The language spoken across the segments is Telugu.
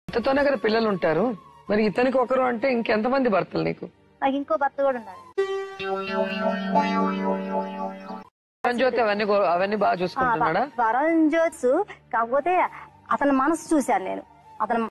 భర్తతోనే కదా పిల్లలు ఉంటారు మరి ఇతనికి ఒకరు అంటే ఇంకెంతమంది భర్తలు నీకు నాకు ఇంకో భర్త కూడా ఉన్నాడు జ్యోతి అవన్నీ గో- అవన్నీ బాగా చూసుకుంటున్నాడా వరం జోత్స్ కాకపోతే అతని మనసు చూశాను నేను అతను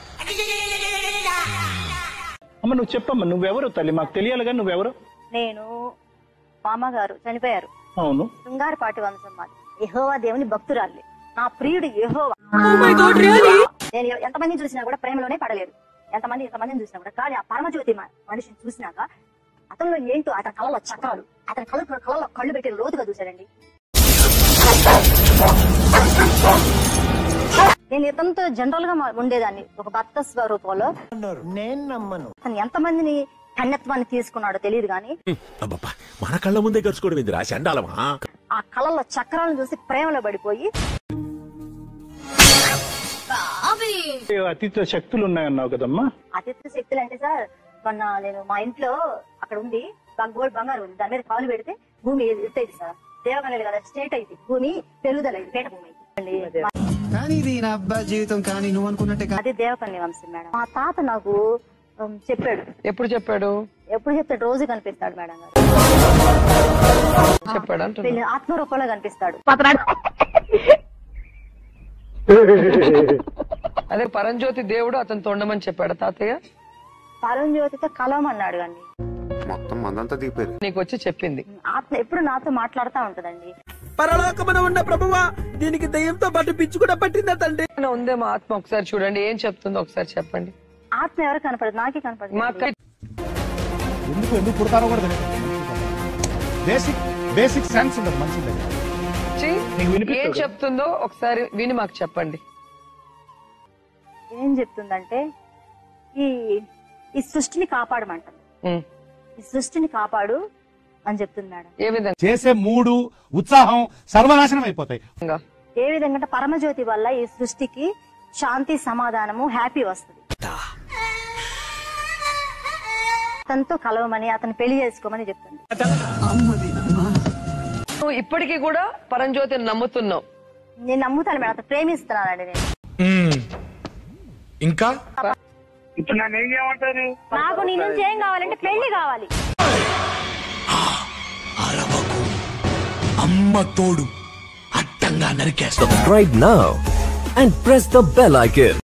అమ్మ నువ్వు చెప్పమ్మా నువ్వెవరు తల్లి మాకు తెలియాలిగా నువ్వెవరు నేను మా అమ్మగారు చనిపోయారు అవును శృంగారపాటి వంశం మాది యెహోవా దేవుని భక్తురాలి నా ప్రియుడు యెహోవా నేను ఎ- ఎంతమందిని చూసినా కూడా ప్రేమలోనే పడలేదు ఎంతమంది ఎంతమందిని చూసినా కూడా కానీ ఆ పరమజ్యోతి మ- మనిషిని చూసినాక అతనిలో ఏంటో అతని కళ్ళలో చక్రాలు అతని కళ్ళు కళ్ళలో కళ్ళు పెట్టి లోతుగా చూశాడండి నేను ఇతనితో జనరల్ గా మా- ఉండేదాన్ని ఒక భర్త స్వరూపంలో నేను నమ్మను అతను ఎంతమందిని కన్యత్వాన్ని తీసుకున్నాడో తెలియదు కానీ అబ్బబ్బా మన కళ్ళ ముందే గడుచుకోవడం ఏందిరా చండాలమా ఆ కళ్ళల్లో చక్రాలను చూసి ప్రేమలో పడిపోయి అతీత శక్తులు ఉన్నాయన్నావు కదమ్మా అతిథి శక్తులు అంటే సార్ మొన్న నేను మా ఇంట్లో అక్కడ ఉంది బం- గోల్డ్ బంగారం ఉంది దాని మీద కాలు పెడితే భూమి ఎత్తైంది సార్ దేవగణాలు కదా స్టేట్ అయింది భూమి పెరుగుదల అయింది పేట భూమి అయింది. కానీ ఇది నా అబ్బాయి జీవితం కానీ నువ్వు అనుకున్నట్టే కాదు. అది దేవకన్య వంశం మేడం మా తాత నాకు ఉమ్, చెప్పాడు ఎప్పుడు చెప్పాడు ఎప్పుడు చెప్తాడు రోజు కనిపిస్తాడు మేడం గారు చెప్పాడు అంటున్నా వీళ్ళు ఆత్మరూపంలో కనిపిస్తాడు అదే పరంజ్యోతి దేవుడు అతనితో ఉండమని చెప్పాడు తాతయ్య పరంజ్యోతితో కలవమన్నాడు అండి మొత్తం మందంతా దిగిపోయారు నీకు వచ్చి చెప్పింది ఆత్మ ఎప్పుడు నాతో మాట్లాడుతూ ఉంటదండి పరలోకమున ఉన్న ప్రభువా దీనికి దయ్యంతో పాటు పిచ్చి కూడా పట్టిందా తండ్రి ఏమైనా ఉందేమో ఆత్మ ఒకసారి చూడండి ఏం చెప్తుందో ఒకసారి చెప్పండి ఆత్మ ఎవరు కనపడదు నాకే కనపడదు మా అక్క ఎందుకు ఎందుకు పుడతారో కూడా తెలియదు బేసిక్ బేసిక్ సెన్స్ ఉండదు మనిషి దగ్గర వచ్చి నీకు వినిపిస్తుందా? ఏం చెప్తుందో ఒకసారి విని మాకు చెప్పండి ఏం చెప్తుందంటే ఈ ఈ సృష్టిని కాపాడమంటుంది ఉమ్. ఈ సృష్టిని కాపాడు అని చెప్తుంది మేడం ఏ విధంగా చేసే మూడు ఉత్సాహం సర్వనాశనం అయిపోతాయి ఏ విధంగా అంటే పరమజ్యోతి వల్ల ఈ సృష్టికి శాంతి సమాధానము హ్యాపీ వస్తుంది అతనితో కలవమని అతను పెళ్లి చేసుకోమని చెప్తుంది నువ్వు ఇప్పటికీ కూడా పరంజ్యోతిని నమ్ముతున్నావు నేను నమ్ముతాను మేడం అతను ప్రేమిస్తున్నానండి నేను ఇంకా ఇప్పుడు నన్ను ఏం చేయమంటారు నాకు నీ నుంచి ఏం కావాలంటే పెళ్లి కావాలి అమ్మ తోడు అడ్డంగా నరికేస్తా Subscribe now and press the bell icon.